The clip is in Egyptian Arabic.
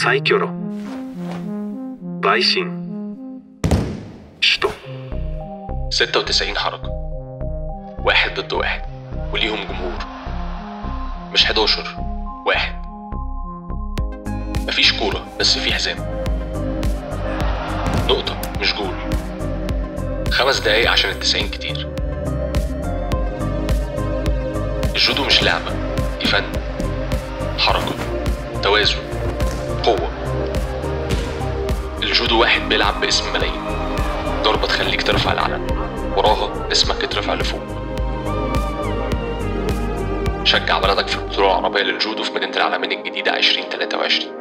サイキョロ陪審首都 96 حركة واحد ضد واحد وليهم جمهور مش 11 واحد مفيش كورة بس في حزام نقطة مش جول خمس دقايق عشان التسعين كتير الجودو مش لعبة دي فن حركة توازن قوة الجودو واحد بيلعب باسم ملايين ضربة تخليك ترفع العلم وراها اسمك يترفع لفوق شجع بلدك في البطولة العربية للجودو في مدينة العالمين الجديدة 2023